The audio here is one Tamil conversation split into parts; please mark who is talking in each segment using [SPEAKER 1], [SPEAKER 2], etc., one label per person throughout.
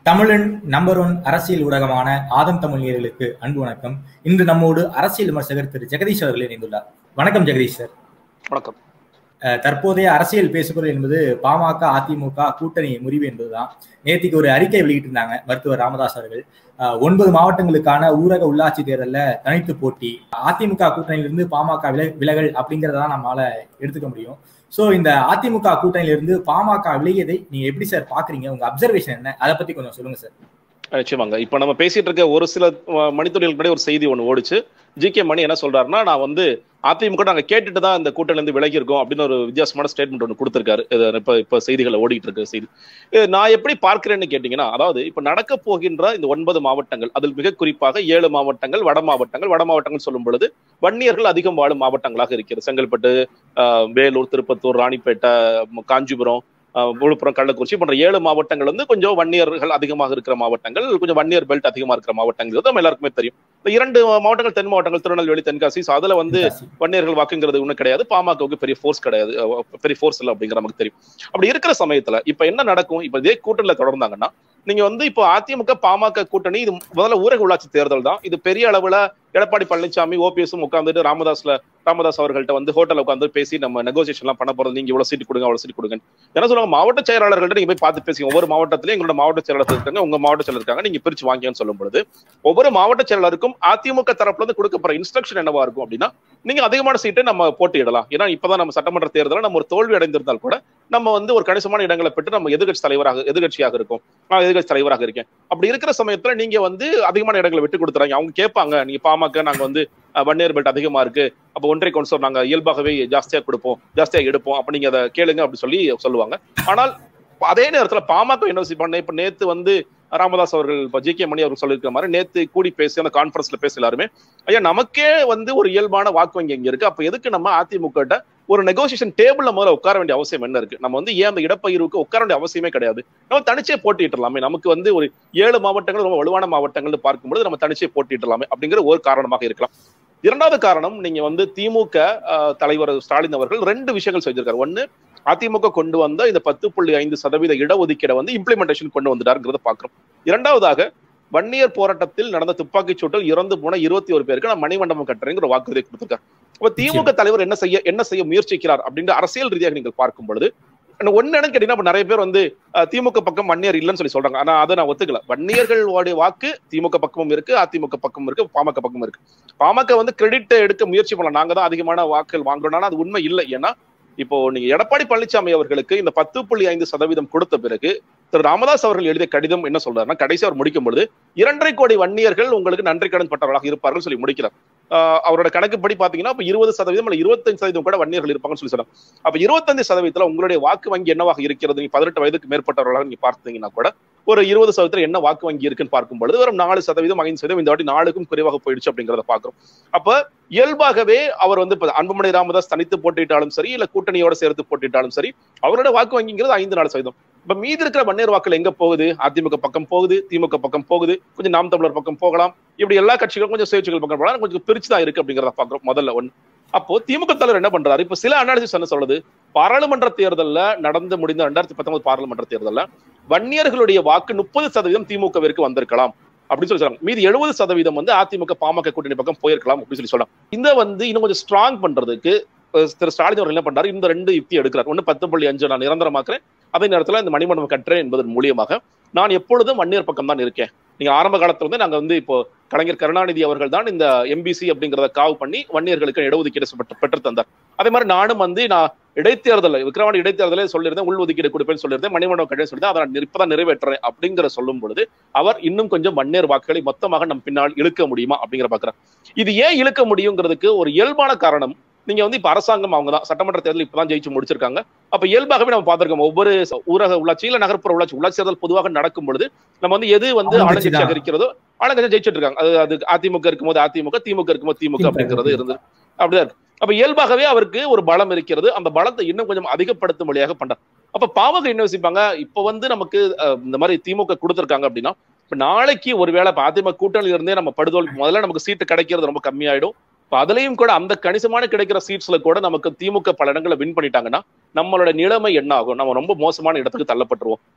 [SPEAKER 1] தமிழின் நம்பர் ஒன் அரசியல் ஊடகமான ஆதம் தமிழ் நேயர்களுக்கு அன்பு வணக்கம் இன்று நம்மோடு அரசியல் விமர்சகர் திரு ஜெகதீஷ் அவர்கள் இணைந்துள்ளார் வணக்கம் ஜெகதீஷ் சார்
[SPEAKER 2] வணக்கம்
[SPEAKER 1] அஹ் தற்போதைய அரசியல் பேசுபொருள் என்பது பாமக அதிமுக கூட்டணி முறிவு என்பதுதான் நேற்றுக்கு ஒரு அறிக்கை வெளியிட்டிருந்தாங்க மருத்துவர் ராமதாஸ் அவர்கள் அஹ் ஒன்பது மாவட்டங்களுக்கான ஊரக உள்ளாட்சி தேர்தல்ல தனித்து போட்டி அதிமுக கூட்டணியிலிருந்து பாமக வில விலகல் அப்படிங்கறதான் நம்மளால எடுத்துக்க முடியும் சோ இந்த அதிமுக கூட்டணியிலிருந்து பாமக விலகியதை நீங்க எப்படி சார் பாக்குறீங்க உங்க அப்சர்வேஷன் என்ன அதை பத்தி கொஞ்சம் சொல்லுங்க சார்
[SPEAKER 2] நிச்சயமாங்க இப்ப நம்ம பேசிட்டு இருக்க ஒரு சில அஹ், மணித்துறைகளுக்கு முன்னாடி ஒரு செய்தி ஒண்ணு ஓடிச்சு ஜி கே மணி என்ன சொல்றாருன்னா நான் வந்து அதிமுக நாங்க கேட்டுட்டு தான் இந்த கூட்டணில இருந்து விலகி இருக்கோம் அப்படின்னு ஒரு வித்தியாசமான ஸ்டேட்மெண்ட் ஒன்று கொடுத்திருக்காரு இது இப்ப இப்ப செய்திகளை ஓடிட்டு இருக்க செய்தி இது நான் எப்படி பார்க்கிறேன்னு கேட்டீங்கன்னா அதாவது இப்ப நடக்க போகின்ற இந்த ஒன்பது மாவட்டங்கள் அதில் மிக குறிப்பாக ஏழு மாவட்டங்கள் வட மாவட்டங்கள் வட மாவட்டங்கள் சொல்லும் பொழுது வன்னியர்கள் அதிகம் வாழும் மாவட்டங்களாக இருக்கிறது செங்கல்பட்டு அஹ், வேலூர் திருப்பத்தூர் ராணிப்பேட்டை ம- காஞ்சிபுரம் அஹ், விழுப்புரம் கள்ளக்குறிச்சி போன்ற ஏழு மாவட்டங்கள் வந்து கொஞ்சம் வன்னியர்கள் அதிகமாக இருக்கிற மாவட்டங்கள் கொஞ்சம் வன்னியர் பெல்ட் அதிகமா இருக்கிற மாவட்டங்கள் நம்ம எல்லாருக்குமே தெரியும் இந்த இரண்டு மாவட்டங்கள் தென் மாவட்டங்கள் திருநெல்வேலி தென்காசி so அதுல வந்து வன்னியர்கள் வாக்குங்கிறது ஒண்ணு கிடையாது பாமகவுக்கு பெரிய ஃபோர்ஸ் கிடையாது அஹ் பெரிய ஃபோர்ஸ் இல்லை அப்படிங்கிற நமக்கு தெரியும் அப்படி இருக்கிற சமயத்துல இப்ப என்ன நடக்கும் இப்ப இதே கூட்டணியில தொடர்ந்தாங்கன்னா நீங்க வந்து இப்போ அதிமுக பாமக கூட்டணி இது முதல்ல ஊரக உள்ளாட்சி தேர்தல் தான் இது பெரிய அளவுல எடப்பாடி பழனிசாமி ஓபிஎஸும் உட்காந்துட்டு ராமதாஸ்ல ராமதாஸ் அவர்கள்ட்ட வந்து ஹோட்டல் உட்காந்து பேசி நம்ம நெகோசியேஷன் எல்லாம் பண்ண போறது நீங்க இவ்வளவு சீட் கொடுங்க அவ்வளவு சீட் கொடுங்க என்ன சொல்லுவாங்க மாவட்ட செயலாளர்கள்ட்ட நீங்க போய் பார்த்து பேசி ஒவ்வொரு மாவட்டத்திலயும் எங்களோட மாவட்ட செயலாளர் இருக்காங்க உங்க மாவட்ட செயலர் இருக்காங்க நீங்க பிரிச்சு வாங்கியன்னு சொல்லும் பொழுது ஒவ்வொரு மாவட்ட செயலாளருக்கும் அதிமுக தரப்புல இருந்து கொடுக்கப்படுற இன்ஸ்ட்ரக்ஷன் என்னவா இருக்கும் அப்படின்னா நீங்க அதிகமான சீட்டை நம்ம போட்டியிடலாம் ஏன்னா இப்பதான் நம்ம சட்டமன்ற தேர்தலில் நம்ம ஒரு தோல்வி அடைந்திருந்தால் கூட நம்ம வந்து ஒரு கணிசமான இடங்களை பெற்று நம்ம எதிர்கட்சி தலைவராக எதிர்கட்சியாக இருக்கும் நான் எதிர்கட்சி தலைவராக இருக்கேன் அப்படி இருக்கிற சமயத்துல நீங்க வந்து அதிகமான இடங்களை விட்டு கொடுத்துறாங்க அவங்க கேட்பாங்க நீங்க பாமக நாங்க வந்து அஹ், வன்னியர் பெல்ட் அதிகமா இருக்கு அப்ப ஒன்றை கவுன்சிலர் நாங்க இயல்பாகவே ஜாஸ்தியா கொடுப்போம் ஜாஸ்தியா எடுப்போம் அப்ப நீங்க அதை கேளுங்க அப்படி சொல்லி சொல்லுவாங்க ஆனால் அதே நேரத்துல பாமக என்ன பண்ண இப்ப நேத்து வந்து ராமதாஸ் அவர்கள் இப்ப ஜி கே மணி அவர்கள் சொல்லியிருக்கிற மாதிரி நேத்து கூடி பேசி அந்த கான்பரன்ஸ்ல பேச எல்லாருமே ஐயா நமக்கே வந்து ஒரு இயல்பான வாக்கு வங்கி இங்க இருக்கு அப்ப எதுக்கு நம்ம அதிமுக கிட்ட ஒரு நெகோசியேஷன் டேபிள்ல முதல்ல உட்கார வேண்டிய அவசியம் என்ன இருக்கு நம்ம வந்து ஏன் அந்த இடப்பகிர்வுக்கு உட்கார வேண்டிய அவசியமே கிடையாது நம்ம தனிச்சே போட்டியிடலாமே நமக்கு வந்து ஒரு ஏழு மாவட்டங்கள் ரொம்ப வலுவான மாவட்டங்கள்னு பார்க்கும்போது நம்ம தனிச்சே போட்டியிடலாமே அப்படிங்கிற ஒரு காரணமாக இருக்கலாம் இரண்டாவது காரணம் நீங்க வந்து திமுக அஹ், தலைவர் ஸ்டாலின் அவர்கள் ரெண்டு விஷயங்கள் செஞ்சிருக்காரு ஒண்ணு அதிமுக கொண்டு வந்த இந்த பத்து புள்ளி ஐந்து சதவீத இடஒதுக்கீடை வந்து இம்ப்ளிமெண்டேஷன் கொண்டு வந்துட்டாருங்கிறத பாக்குறோம் இரண்டாவதாக வன்னியர் போராட்டத்தில் நடந்த துப்பாக்கிச் சூட்டில் இறந்து போன இருபத்தி ஒரு பேருக்கு நான் மணிமண்டபம் கட்டுறேங்கிற வாக்குறுதி கொடுத்திருக்காரு அப்ப திமுக தலைவர் என்ன செய்ய என்ன செய்ய முயற்சிக்கிறார் அப்படின்ற அரசியல் ரீதியாக நீங்கள் பார்க்கும் பொழுது ஒன்னு என்னன்னு கேட்டீங்கன்னா இப்ப நிறைய பேர் வந்து அஹ், திமுக பக்கம் வன்னியர் இல்லைன்னு சொல்லி சொல்றாங்க ஆனா அதை நான் ஒத்துக்கல வன்னியர்களுடைய வாக்கு திமுக பக்கமும் இருக்கு அதிமுக பக்கமும் இருக்கு பாமக பக்கமும் இருக்கு பாமக வந்து கிரெடிட் எடுக்க முயற்சி பண்ணலாம் நாங்க தான் அதிகமான வாக்குகள் வாங்குறோம் ஆனா அது உண்மை இல்லை ஏன்னா இப்போ நீங்க எடப்பாடி பழனிசாமி அவர்களுக்கு இந்த பத்து புள்ளி ஐந்து சதவீதம் கொடுத்த பிறகு திரு ராமதாஸ் அவர்கள் எழுதிய கடிதம் என்ன சொல்றாருன்னா கடைசி அவர் முடிக்கும் பொழுது இரண்டரை கோடி வன்னியர்கள் உங்களுக்கு நன்றி கடன் பட்டவர்களாக இருப்பார்கள் சொல்லி முடிக்கிறார் ஆஹ் அவரோட கணக்குப்படி பாத்தீங்கன்னா இப்ப இருபது சதவீதம் இல்ல இருபத்தஞ்சு சதவீதம் கூட வன்னியர்கள் இருப்பாங்கன்னு சொல்லி சொல்றாங்க அப்ப இருபத்தஞ்சு சதவீதத்துல உங்களுடைய வாக்கு வங்கி என்னவாக இருக்கிறது நீங்க பதினெட்டு வயதுக்கு மேற்பட்டவர்களாக நீங்க பார்த்தீங்கன்னா கூட ஒரு இருபது சதவீதத்துல என்ன வாக்கு வங்கி இருக்குன்னு பார்க்கும் பொழுது வெறும் நாலு சதவீதம் ஐந்து சதவீதம் இந்த வாட்டி நாளுக்கும் குறைவாக போயிடுச்சு அப்படிங்கிறத பாக்குறோம் அப்ப இயல்பாகவே அவர் வந்து இப்ப அன்புமணி ராமதாஸ் தனித்து போட்டியிட்டாலும் சரி இல்ல கூட்டணியோட சேர்த்து போட்டியிட்டாலும் சரி அவரோட வாக்கு வங்கிங்கிறது ஐந்து நாலு சதவீதம் இப்ப மீதி இருக்கிற வன்னியர் வாக்குகள் எங்க போகுது அதிமுக பக்கம் போகுது திமுக பக்கம் போகுது கொஞ்சம் நாம் தமிழர் பக்கம் போகலாம் இப்படி எல்லா கட்சிகளும் கொஞ்சம் சுயேட்சைகள் பக்கம் போகலாம் கொஞ்சம் பிரிச்சு தான் இருக்கு அப்படிங்கிறத பாக்குறோம் முதல்ல ஒண்ணு அப்போ திமுக தலைவர் என்ன பண்றாரு இப்ப சில அனாலிசிஸ் என்ன சொல்லுது பாராளுமன்ற தேர்தல்ல நடந்து முடிந்த ரெண்டாயிரத்தி பத்தொன்பது பாராளுமன்ற தேர்தல்ல வன்னியர்களுடைய வாக்கு முப்பது சதவீதம் திமுகவிற்கு வந்திருக்கலாம் அப்படின்னு சொல்லி சொல்றாங்க மீதி எழுபது சதவீதம் வந்து அதிமுக பாமக கூட்டணி பக்கம் போயிருக்கலாம் அப்படின்னு சொல்லி சொல்றாங்க இந்த வந்து இன்னும் கொஞ்சம் ஸ்ட்ராங் பண்றதுக்கு அஹ், திரு ஸ்டாலின் அவர்கள் என்ன பண்றாரு இந்த ரெண்டு யுக்தி எடுக்கிறார் ஒன்னு பத்து புள்ளி அஞ்சு நான் நிரந்தரமாக்குறேன் அதே நேரத்துல இந்த மணிமண்டபம் கட்டுறேன் என்பதன் மூலியமாக நான் எப்பொழுதும் வன்னியர் பக்கம் தான் இருக்கேன் நீங்க ஆரம்ப காலத்துல வந்து நாங்க வந்து இப்போ கலைஞர் கருணாநிதி அவர்கள் தான் இந்த எம்பிசி அப்படிங்கறத காவு பண்ணி வன்னியர்களுக்கு இடஒதுக்கீடு பெற்று- பெற்று தந்தார் அதே மாதிரி நானும் வந்து நான் இடைத்தேர்தல் விக்ரவாணி இடைத்தேர்தலே சொல்லியிருந்தேன் உள்ஒதுக்கீடு கொடுப்பேன்னு சொல்லியிருந்தேன் மணிமண்டபம் கட்டணம் சொல்லிட்டு அதை நான் இப்பதான் நிறைவேற்றுறேன் அப்படிங்கிற சொல்லும் பொழுது அவர் இன்னும் கொஞ்சம் வன்னியர் வாக்குகளை மொத்தமாக நம் பின்னால் இழுக்க முடியுமா அப்படிங்கிற பாக்குறார் இது ஏன் இழுக்க முடியுங்கிறதுக்கு ஒரு இயல்பான காரணம் நீங்க வந்து இப்ப அரசாங்கம் அவங்க தான் சட்டமன்ற தேர்தல் இப்பதான் ஜெயிச்சு முடிச்சிருக்காங்க அப்ப இயல்பாகவே நம்ம பார்த்திருக்கோம் ஒவ்வொரு ச- ஊரக உள்ளாட்சி இல்ல நகர்ப்புற உள்ளாட்சி உள்ளாட்சி தேர்தல் பொதுவாக நடக்கும் பொழுது நம்ம வந்து எது வந்து
[SPEAKER 1] ஆளுங்கட்சி
[SPEAKER 2] ஆளுங்கட்சியாக
[SPEAKER 1] தான்.
[SPEAKER 2] இருக்கிறதோ ஆளுங்கட்சி ஜெயிச்சிட்டு இருக்காங்க அது அது அதிமுக இருக்கும்போது அதிமுக திமுக இருக்கும்போது திமுக அப்படிங்கிறது இருந்தது அப்படிதான் இருக்கு அப்ப இயல்பாகவே அவருக்கு ஒரு பலம் இருக்கிறது அந்த பலத்தை இன்னும் கொஞ்சம் அதிகப்படுத்தும் வழியாக பண்றார் அப்ப பாமக என்ன யோசிப்பாங்க இப்ப வந்து நமக்கு அஹ், இந்த மாதிரி திமுக கொடுத்திருக்காங்க அப்படின்னா இப்ப நாளைக்கு ஒருவேளை இப்ப அதிமுக கூட்டணியில இருந்தே நம்ம படுதோல் முதல்ல நமக்கு சீட்டு கிடைக்கிறது ரொம்ப கம்மியாயிடும் இப்ப அதுலயும் கூட அந்த கணிசமான கிடைக்கிற சீட்ஸ்ல கூட நமக்கு திமுக பல இடங்களை வின் பண்ணிட்டாங்கன்னா நம்மளோட நிலைமை என்ன ஆகும் நம்ம ரொம்ப மோசமான இடத்துக்கு தள்ளப்பட்டுருவோம்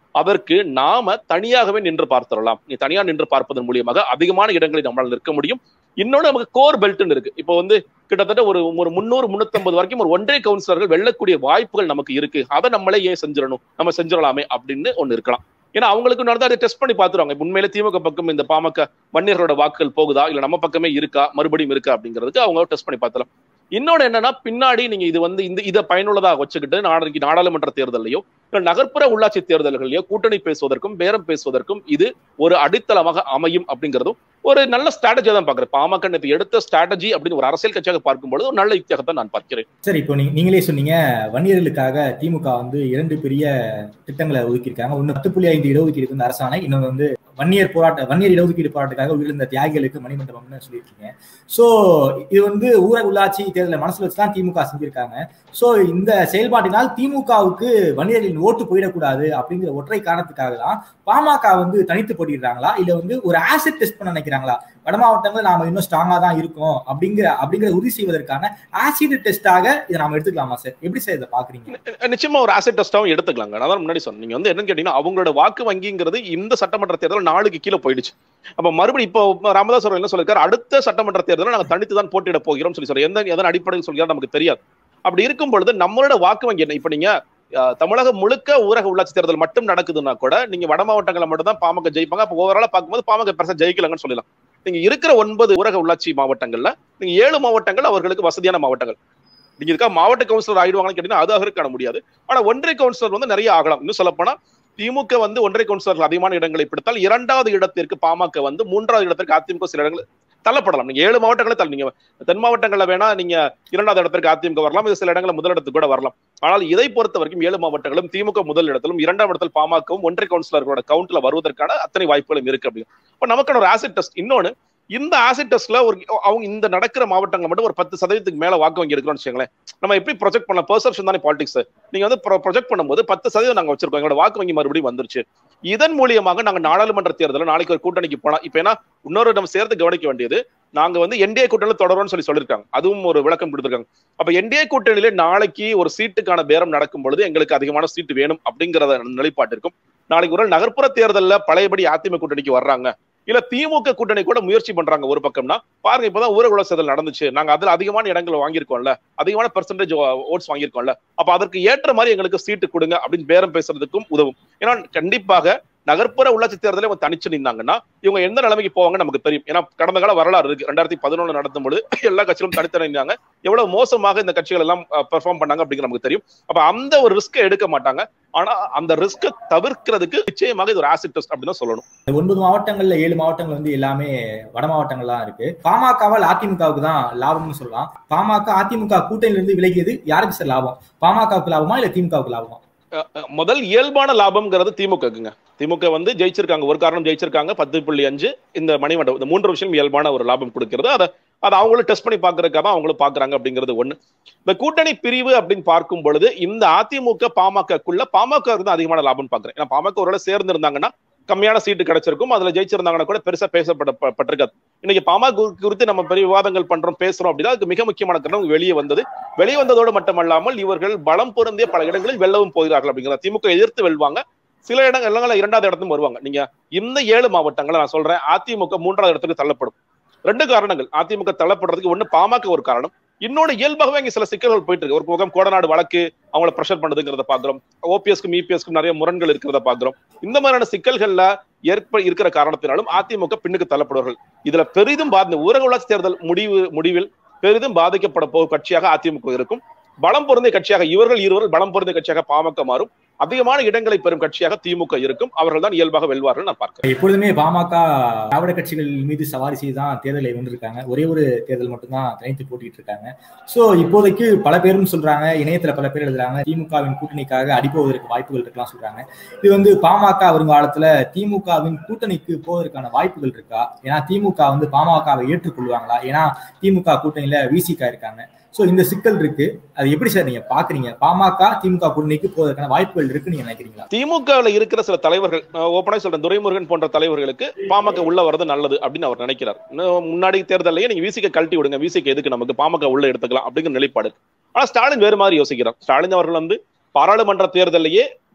[SPEAKER 2] அதற்கு நாம தனியாகவே நின்று பார்த்துடலாம் நீ தனியா நின்று பார்ப்பதன் மூலியமாக அதிகமான இடங்களில் நம்மளால் நிற்க முடியும் இன்னொன்று நமக்கு கோர் பெல்ட்னு இருக்கு இப்போ வந்து கிட்டத்தட்ட ஒரு ஒரு முந்நூறு முன்னூத்தம்பது வரைக்கும் ஒரு ஒன்றரை கவுன்சிலர்கள் வெல்லக்கூடிய வாய்ப்புகள் நமக்கு இருக்கு அதை நம்மளே ஏன் செஞ்சிடணும் நம்ம செஞ்சிடலாமே அப்படின்னு ஒண்ணு இருக்கலாம் ஏன்னா அவங்களுக்கு நடந்தா அதை டெஸ்ட் பண்ணி பார்த்துருவாங்க உண்மையிலே திமுக பக்கம் இந்த பாமக வன்னியர்களோட வாக்குகள் போகுதா இல்ல நம்ம பக்கமே இருக்கா மறுபடியும் இருக்கா அப்படிங்கிறதுக்கு அவங்க டெஸ்ட் பண்ணி பார்த்துலாம் இன்னொன்னு என்னன்னா பின்னாடி நீங்க இது வந்து இந்த இதை பயனுள்ளதாக வச்சுக்கிட்டு நாளைக்கு நாடாளுமன்ற தேர்தலையோ இல்ல நகர்ப்புற உள்ளாட்சி தேர்தல்களையோ கூட்டணி பேசுவதற்கும் பேரம் பேசுவதற்கும் இது ஒரு அடித்தளமாக அமையும் அப்படிங்கிறதும் ஒரு நல்ல ஸ்ட்ராட்டஜியா தான் பாக்குறேன் பாமக நேத்து எடுத்த ஸ்ட்ராட்டஜி அப்படின்னு ஒரு அரசியல் கட்சியாக பார்க்கும்பொழுது ஒரு நல்ல யுக்தியாக நான் பார்க்கிறேன்
[SPEAKER 1] சரி இப்போ நீங்க நீங்களே சொன்னீங்க வன்னியர்களுக்காக திமுக வந்து இரண்டு பெரிய திட்டங்களை ஒதுக்கியிருக்காங்க ஒன்னு பத்து புள்ளி ஐந்து இடஒதுக்கீடு வந்து அரசாணை இன்னொன்று வந்து வன்னியர் போராட்ட வன்னியர் இடஒதுக்கீடு போராட்டத்துக்காக உயிரிழந்த தியாகிகளுக்கு மணிமண்டபம்னு சொல்லியிருக்கீங்க சோ இது வந்து ஊரக உள்ளாட்சி தேர்தலை மனசுல வச்சுதான் திமுக செஞ்சிருக்காங்க சோ இந்த செயல்பாட்டினால் திமுகவுக்கு வன்னியர்களின் ஓட்டு போயிடக்கூடாது அப்படிங்கிற ஒற்றை காரணத்துக்காக தான் பாமக வந்து தனித்து போட்டிடுறாங்களா இல்ல வந்து ஒரு ஆசிட் டெஸ்ட் பண்ண நினைக்கிறாங்களா வட மாவட்டங்கள் நாம இன்னும் ஸ்ட்ராங்கா தான் இருக்கோம் அப்படிங்கிற அப்படிங்கிற உறுதி செய்வதற்கான ஆசிட் டெஸ்டாக இதை நாம எடுத்துக்கலாமா சார் எப்படி சார் இதை பாக்குறீங்க
[SPEAKER 2] நிச்சயமா ஒரு ஆசிட் டெஸ்டாவும் எடுத்துக்கலாங்க நான் தான் முன்னாடி சொன்னேன் நீங்க வந்து என்னன்னு கேட்டீங்கன்னா அவங்களோட வாக்கு வங்கிங்கிறது இந்த சட்டமன்ற தேர்தல் நாளுக்கு கீழே போயிடுச்சு அப்ப மறுபடியும் இப்போ ராமதாஸ் அவர் என்ன சொல்லிருக்காரு அடுத்த சட்டமன்ற தேர்தலில் நாங்க தனித்து தான் போட்டியிட போகிறோம் சொல்லி சொல்றோம் எந்த எதன் அடிப்படையில் சொல்கிறார் நமக்கு தெரியாது அப்படி இருக்கும் பொழுது நம்மளோட வாக்கு வங்கி என்ன இப்ப நீங்க தமிழகம் முழுக்க ஊரக உள்ளாட்சி தேர்தல் மட்டும் நடக்குதுன்னா கூட நீங்க வட மாவட்டங்களை மட்டும் தான் பாமக ஜெயிப்பாங்க அப்ப ஓவராலா பார்க்கும்போது பாமக பெருசா ஜெயிக்கலங்கன்னு சொல்லலாம் நீங்க இருக்கிற ஒன்பது ஊரக உள்ளாட்சி மாவட்டங்கள்ல நீங்க ஏழு மாவட்டங்கள் அவர்களுக்கு வசதியான மாவட்டங்கள் நீங்க இருக்கா மாவட்ட கவுன்சிலர் ஆயிடுவாங்கன்னு கேட்டீங்கன்னா அது காண முடியாது ஆனா ஒன்றிய கவுன்சிலர் வந்து நிறைய ஆகலாம் இன்னும் சொல்ல போனா திமுக வந்து ஒன்றிய கவுன்சிலர்கள் அதிகமான இடங்களை பிடித்தால் இரண்டாவது இடத்திற்கு பாமக வந்து மூன்றாவது இடத்திற்கு அதிமுக சில இடங்கள் தள்ளப்படலாம் நீங்க ஏழு மாவட்டங்களே தள்ள நீங்க தென் மாவட்டங்கள்ல வேணா நீங்க இரண்டாவது இடத்திற்கு அதிமுக வரலாம் இது சில இடங்களில் முதலிடத்துக்கு கூட வரலாம் ஆனால் இதை பொறுத்த வரைக்கும் ஏழு மாவட்டங்களும் திமுக முதல் இடத்திலும் இரண்டாம் இடத்தில் பாமகவும் ஒன்றிய கவுன்சிலர்களோட கவுண்ட்ல வருவதற்கான அத்தனை வாய்ப்புகளும் இருக்கு அப்படின்னு இப்ப நமக்கான ஒரு ஆசிட் டெஸ்ட் இன்னொன்னு இந்த ஆசிட் டெஸ்ட்ல ஒரு அவங்க இந்த நடக்கிற மாவட்டங்கள் மட்டும் ஒரு பத்து சதவீதத்துக்கு மேல வாக்கு வங்கி எடுக்கிறோம்னு வச்சுங்களேன் நம்ம எப்படி ப்ரொஜெக்ட் பண்ண பெர்செப்ஷன் தானே பாலிடிக்ஸ் நீங்க வந்து ப்ரொஜெக்ட் பண்ணும்போது பத்து சதவீதம் நாங்க வச்சிருக்கோம் எங்களோட வாக்கு வங்கி மறுபடியும் வந்துருச்சு இதன் மூலியமாக நாங்க நாடாளுமன்ற தேர்தலில் நாளைக்கு ஒரு கூட்டணிக்கு போனா இப்ப ஏன்னா இன்னொரு நம்ம சேர்த்து கவனிக்க வேண்டியது நாங்க வந்து என்டிஏ கூட்டணியில் தொடரும்னு சொல்லி சொல்லியிருக்காங்க அதுவும் ஒரு விளக்கம் கொடுத்துருக்காங்க அப்ப என்டிஏ கூட்டணியில நாளைக்கு ஒரு சீட்டுக்கான பேரம் நடக்கும் பொழுது எங்களுக்கு அதிகமான சீட்டு வேணும் அப்படிங்கிறத நிலைப்பாட்டிற்கும் நாளைக்கு ஒரு நகர்ப்புற தேர்தலில் பழையபடி அதிமுக கூட்டணிக்கு வர்றாங்க இல்ல திமுக கூட்டணி கூட முயற்சி பண்றாங்க ஒரு பக்கம்னா பாருங்க இப்பதான் ஊரக உலக நடந்துச்சு நாங்க அதுல அதிகமான இடங்கள் வாங்கியிருக்கோம்ல அதிகமான பெர்சன்டேஜ் ஓட்ஸ் வாங்கியிருக்கோம்ல அப்ப அதற்கு ஏற்ற மாதிரி எங்களுக்கு சீட்டு கொடுங்க அப்படின்னு பேரம் பேசுறதுக்கும் உதவும் ஏன்னா கண்டிப்பாக நகர்ப்புற உள்ளாட்சி தேர்தலே அவங்க தனிச்சு நின்னாங்கன்னா இவங்க எந்த நிலைமைக்கு போவாங்க நமக்கு தெரியும் ஏன்னா கடந்த கால வரலாறு இருக்கு ரெண்டாயிரத்தி பதினொன்று நடத்தும் பொழுது எல்லா கட்சிகளும் தனித்து நின்னாங்க எவ்வளவு மோசமாக இந்த கட்சிகள் எல்லாம் பெர்ஃபார்ம் பண்ணாங்க அப்படிங்கிற நமக்கு தெரியும் அப்ப அந்த ஒரு ரிஸ்க் எடுக்க மாட்டாங்க ஆனா அந்த ரிஸ்க் தவிர்க்கிறதுக்கு நிச்சயமாக இது ஒரு ஆசிட் டெஸ்ட் அப்படின்னு சொல்லணும்
[SPEAKER 1] ஒன்பது மாவட்டங்கள்ல ஏழு மாவட்டங்கள் வந்து எல்லாமே வட மாவட்டங்கள்லாம் இருக்கு பாமகவால் அதிமுகவுக்கு தான் லாபம்னு சொல்லலாம் பாமக அதிமுக கூட்டணியில இருந்து விலகியது யாருக்கு சார் லாபம் பாமகவுக்கு லாபமா இல்ல திமுகவுக்கு லாபமா
[SPEAKER 2] முதல் இயல்பான லாபம்ங்கிறது திமுகக்குங்க திமுக வந்து ஜெயிச்சிருக்காங்க ஒரு காரணம் ஜெயிச்சிருக்காங்க பத்து புள்ளி அஞ்சு இந்த மணிமண்டபம் இந்த மூன்று விஷயம் இயல்பான ஒரு லாபம் கொடுக்கிறது அதை அதை அவங்களும் டெஸ்ட் பண்ணி பாக்குறதுக்காக தான் அவங்களும் பாக்குறாங்க அப்படிங்கிறது ஒண்ணு இந்த கூட்டணி பிரிவு அப்படின்னு பார்க்கும் பொழுது இந்த அதிமுக பாமகக்குள்ள பாமக தான் அதிகமான லாபம் பாக்குறேன் ஏன்னா பாமக ஒரு சேர்ந்து இருந்தாங்கன்னா கம்மியான சீட்டு கிடைச்சிருக்கும் அதுல ஜெயிச்சிருந்தாங்கன்னா கூட பெருசா பேசப்படப்பட்டிருக்காது இன்னைக்கு பாமக குறித்து நம்ம பெரிய விவாதங்கள் பண்றோம் பேசுறோம் அப்படின்னா அதுக்கு மிக முக்கியமான காரணம் வெளியே வந்தது வெளியே வந்ததோடு மட்டுமல்லாமல் இவர்கள் பலம் பொருந்திய பல இடங்களில் வெல்லவும் போகிறார்கள் அப்படிங்கிற திமுக எதிர்த்து வெல்வாங்க சில இடங்கள் இரண்டாவது இடத்தும் வருவாங்க நீங்க இந்த ஏழு மாவட்டங்களை நான் சொல்றேன் அதிமுக மூன்றாவது இடத்துக்கு தள்ளப்படும் ரெண்டு காரணங்கள் அதிமுக தள்ளப்படுறதுக்கு ஒண்ணு பாமக ஒரு காரணம் இன்னொன்னு இயல்பாகவே இங்க சில சிக்கல்கள் போயிட்டு இருக்கு ஒரு பக்கம் கோடநாடு வழக்கு அவங்கள ப்ரெஷர் பண்ணுறதுங்கிறத பாக்குறோம் ஓபிஎஸ்க்கும் இபிஎஸ்க்கும் நிறைய முரண்கள் இருக்கிறத பாக்குறோம் இந்த மாதிரியான சிக்கல்கள்ல ஏற்ப இருக்கிற காரணத்தினாலும் அதிமுக பின்னுக்கு தள்ளப்படுவார்கள் இதுல பெரிதும் பாதி ஊரக உள்ளாட்சி தேர்தல் முடிவு முடிவில் பெரிதும் பாதிக்கப்பட போகும் கட்சியாக அதிமுக இருக்கும் பலம் பொருந்திய கட்சியாக இவர்கள் இருவர்கள் பலம் பொருந்திய கட்சியாக பாமக மாறும் அதிகமான இடங்களை பெறும் கட்சியாக திமுக இருக்கும் அவர்கள் தான் இயல்பாக வெல்வார்கள் நான் பார்க்கிறேன்
[SPEAKER 1] எப்பொழுதுமே பாமக திராவிட கட்சிகள் மீது சவாரி செய்து தான் தேர்தலை வென்றிருக்காங்க ஒரே ஒரு தேர்தல் மட்டும்தான் தனித்து போட்டிட்டு இருக்காங்க சோ இப்போதைக்கு பல பேரும் சொல்றாங்க இணையத்துல பல பேர் எழுதுறாங்க திமுகவின் கூட்டணிக்காக அடிப்போவதற்கு வாய்ப்புகள் இருக்கலாம் சொல்றாங்க இது வந்து பாமக வருங்காலத்துல திமுகவின் கூட்டணிக்கு போவதற்கான வாய்ப்புகள் இருக்கா ஏன்னா திமுக வந்து பாமகவை ஏற்றுக்கொள்வாங்களா ஏன்னா திமுக கூட்டணியில விசிகா இருக்காங்க சோ இந்த சிக்கல் இருக்கு அது எப்படி சார் நீங்க பாக்குறீங்க பாமக திமுக கூட்டணிக்கு போவதற்கான வாய்ப்புகள் இருக்கு நீங்க நினைக்கிறீங்களா
[SPEAKER 2] திமுகவில் இருக்கிற சில தலைவர்கள் ஓப்பனா சொல்றேன் துரைமுருகன் போன்ற தலைவர்களுக்கு பாமக உள்ள வரது நல்லது அப்படின்னு அவர் நினைக்கிறார் முன்னாடி தேர்தலையே நீங்க விசிக்க கழட்டி விடுங்க விசிக்க எதுக்கு நமக்கு பாமக உள்ள எடுத்துக்கலாம் அப்படிங்கிற நிலைப்பாடு ஆனா ஸ்டாலின் வேறு மாதிரி யோசிக்கிறார் ஸ்டாலின் அவர்கள் வந்து பாராளுமன்ற தேர்தலையே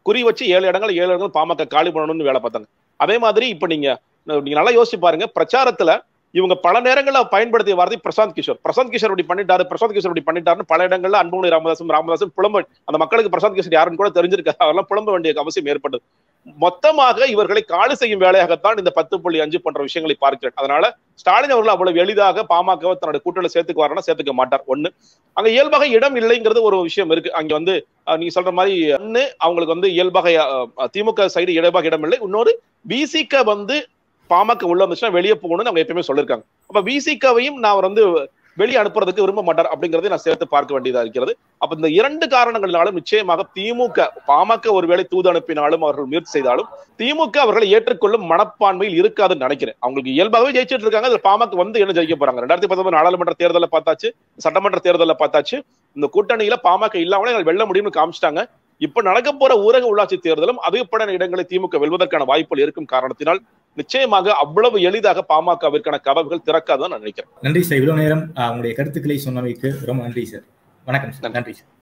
[SPEAKER 2] குறி வச்சு ஏழு இடங்கள் ஏழு இடங்கள் பாமக காலி பண்ணணும்னு வேலை பார்த்தாங்க அதே மாதிரி இப்ப நீங்க நீங்க நல்லா யோசிச்சு பாருங்க பிரச்சாரத்துல இவங்க பல நேரங்கள்ல பயன்படுத்திய வார்த்தை பிரசாந்த் கிஷோர் பிரசாந்த் கிஷோர் இப்படி பண்ணிட்டாரு பிரசாந்த் கிஷோர் இப்படி பண்ணிட்டாருன்னு பல இடங்கள்ல அன்புமணி ராமதாசும் ராமதாசும் புலம்ப அந்த மக்களுக்கு பிரசாந்த் கிஷோர் யாருன்னு கூட தெரிஞ்சிருக்காரு அதெல்லாம் புலம்ப வேண்டிய அவசியம் ஏற்பட்டது மொத்தமாக இவர்களை காலி செய்யும் வேலையாகத்தான் இந்த பத்து புள்ளி அஞ்சு போன்ற விஷயங்களை பார்க்கிறேன் அதனால ஸ்டாலின் அவர்கள் அவ்வளவு எளிதாக பாமகவை தன்னுடைய கூட்டணி சேர்த்துக்குவாருன்னா சேர்த்துக்க மாட்டார் ஒண்ணு அங்க இயல்பாக இடம் இல்லைங்கிறது ஒரு விஷயம் இருக்கு அங்க வந்து அஹ், நீங்க சொல்ற மாதிரி ஒண்ணு அவங்களுக்கு வந்து இயல்பாக அஹ், திமுக சைடு இயல்பாக இடம் இல்லை இன்னொரு விசிக வந்து பாமக உள்ள வந்துச்சுன்னா வெளியே போகணும்னு அவங்க எப்பயுமே சொல்லியிருக்காங்க அப்ப விசிகவையும் நான் வந்து வெளியே அனுப்புறதுக்கு விரும்ப மாட்டார் அப்படிங்கறதை நான் சேர்த்து பார்க்க வேண்டியதா இருக்கிறது அப்ப இந்த இரண்டு காரணங்களினாலும் நிச்சயமாக திமுக பாமக ஒருவேளை தூது அனுப்பினாலும் அவர்கள் முயற்சி செய்தாலும் திமுக அவர்களை ஏற்றுக்கொள்ளும் மனப்பான்மையில் இருக்காதுன்னு நினைக்கிறேன் அவங்களுக்கு இயல்பாகவே ஜெயிச்சிட்டு இருக்காங்க அதுல பாமக வந்து என்ன ஜெயிக்க போறாங்க ரெண்டாயிரத்தி பத்தொன்பது நாடாளுமன்ற தேர்தலில் பார்த்தாச்சு சட்டமன்ற தேர்தலில் பார்த்தாச்சு இந்த கூட்டணியில பாமக இல்லாமலே எங்களை வெல்ல முடியும்னு காமிச்சிட்டாங்க இப்ப நடக்க போற ஊரக உள்ளாட்சி தேர்தலும் அதிகப்படான இடங்களை திமுக வெல்வதற்கான வாய்ப்புகள் இருக்கும் காரணத்தினால் நிச்சயமாக அவ்வளவு எளிதாக பாமகவிற்கான கதவுகள் திறக்காதுன்னு நான் நினைக்கிறேன்
[SPEAKER 1] நன்றி சார் இவ்வளவு நேரம் அஹ், உங்களுடைய கருத்துக்களை சொன்னமைக்கு ரொம்ப நன்றி சார் வணக்கம் சார் நன்றி சார்